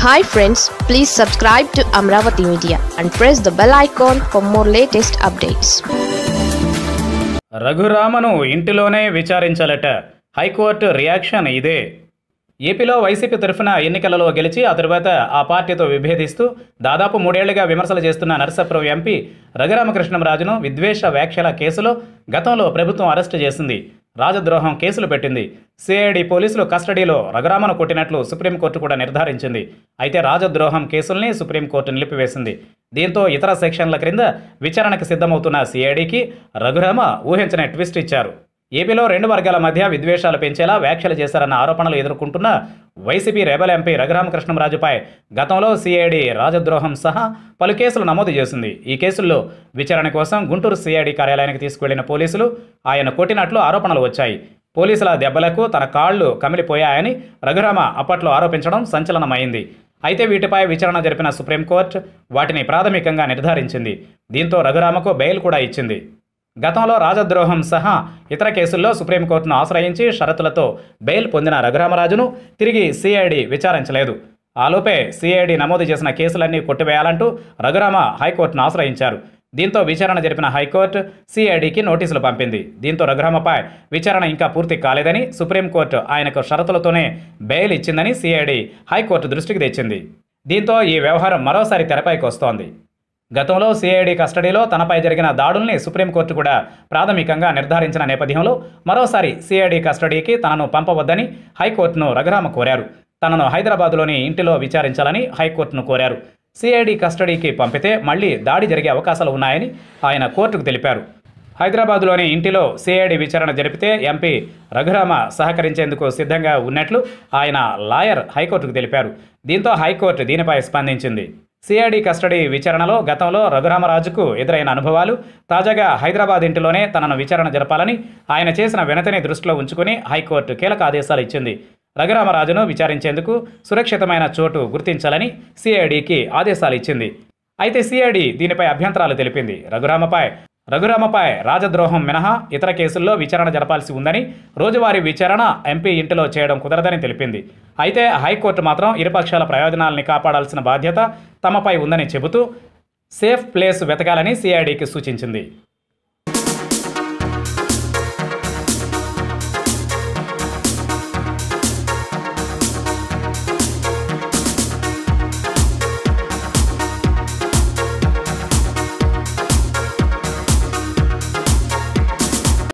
hi friends please subscribe to Amaravati media and press the bell icon for more latest updates రఘురామను ఇంటిలోనే విచారించాలట high court reaction ఇదే ఏపీలో YCP తరఫున ఎన్నికలలో గెలిచి ఆ తరువాత ఆ పార్టీతో విభేదిస్తూ దాదాపు మూడేళ్లుగా విమర్శలు చేస్తున్న నరసాపురం ఎంపీ రఘురామకృష్ణంరాజును విద్వేష వ్యాఖ్యల కేసులో గతంలో ప్రభుత్వం అరెస్టు చేసింది రాజద్రోహం కేసులు పెట్టింది సిఐడి పోలీసులు కస్టడీలో రఘురామను కొట్టినట్లు సుప్రీంకోర్టు కూడా నిర్ధారించింది అయితే రాజద్రోహం కేసుల్ని సుప్రీంకోర్టు నిలిపివేసింది దీంతో ఇతర సెక్షన్ల క్రింద విచారణకు సిద్ధమవుతున్న సిఐడికి రఘురామ ఊహించని ట్విస్ట్ ఇచ్చారు ఏపీలో రెండు వర్గాల మధ్య విద్వేషాలు పెంచేలా వ్యాఖ్యలు చేశారన్న ఆరోపణలు ఎదుర్కొంటున్న వైసీపీ రెబల్ ఎంపీ రఘురామకృష్ణంరాజుపై గతంలో సిఐడి రాజద్రోహం సహా పలు కేసులు నమోదు చేసింది ఈ కేసుల్లో విచారణ కోసం గుంటూరు సిఐడి కార్యాలయానికి తీసుకువెళ్లిన పోలీసులు ఆయన కొట్టినట్లు ఆరోపణలు వచ్చాయి పోలీసుల దెబ్బలకు తన కాళ్లు కమిలిపోయాయని రఘురామ అప్పట్లో ఆరోపించడం సంచలనమైంది అయితే వీటిపై విచారణ జరిపిన సుప్రీంకోర్టు వాటిని ప్రాథమికంగా నిర్ధారించింది దీంతో రఘురామకు బెయిల్ కూడా ఇచ్చింది గతంలో రాజద్రోహం సహా ఇతర కేసుల్లో సుప్రీంకోర్టును ఆశ్రయించి షరతులతో బెయిల్ పొందిన రఘురామరాజును తిరిగి సిఐడి విచారించలేదు ఆలోపే సిఐడి నమోదు చేసిన కేసులన్నీ కొట్టివేయాలంటూ రఘురామ హైకోర్టును ఆశ్రయించారు దీంతో విచారణ జరిపిన హైకోర్టు సిఐడికి నోటీసులు పంపింది దీంతో రఘురామపై విచారణ ఇంకా పూర్తి కాలేదని సుప్రీంకోర్టు ఆయనకు షరతులతోనే బెయిల్ ఇచ్చిందని సిఐడి హైకోర్టు దృష్టికి తెచ్చింది దీంతో ఈ వ్యవహారం మరోసారి తెరపైకి వస్తోంది గతంలో సిఐడి కస్టడీలో తనపై జరిగిన దాడుల్ని సుప్రీంకోర్టు కూడా ప్రాథమికంగా నిర్ధారించిన నేపథ్యంలో మరోసారి సిఐడి కస్టడీకి తనను పంపవద్దని హైకోర్టును రఘురామ కోరారు తనను హైదరాబాద్లోని ఇంటిలో విచారించాలని హైకోర్టును కోరారు సిఐడి కస్టడీకి పంపితే మళ్లీ దాడి జరిగే అవకాశాలు ఉన్నాయని ఆయన కోర్టుకు తెలిపారు హైదరాబాద్లోని ఇంటిలో సిఐడి విచారణ జరిపితే ఎంపీ రఘురామ సహకరించేందుకు సిద్ధంగా ఉన్నట్లు ఆయన లాయర్ హైకోర్టుకు తెలిపారు దీంతో హైకోర్టు దీనిపై స్పందించింది సిఐడి కస్టడీ విచారణలో గతంలో రఘురామరాజుకు ఎదురైన అనుభవాలు తాజాగా హైదరాబాద్ ఇంటిలోనే తనను విచారణ జరపాలని ఆయన చేసిన వినతిని దృష్టిలో ఉంచుకుని హైకోర్టు కీలక ఆదేశాలు ఇచ్చింది రఘురామరాజును విచారించేందుకు సురక్షితమైన చోటు గుర్తించాలని సిఐడికి ఆదేశాలు ఇచ్చింది అయితే సిఐడి దీనిపై అభ్యంతరాలు తెలిపింది రఘురామపై రఘురామపై రాజద్రోహం మినహా ఇతర కేసుల్లో విచారణ జరపాల్సి ఉందని రోజువారీ విచారణ ఎంపీ ఇంటిలో చేయడం కుదరదని తెలిపింది అయితే హైకోర్టు మాత్రం ఇరుపక్షాల ప్రయోజనాలని కాపాడాల్సిన బాధ్యత తమపై ఉందని చెబుతూ సేఫ్ ప్లేస్ వెతకాలని సిఐడికి సూచించింది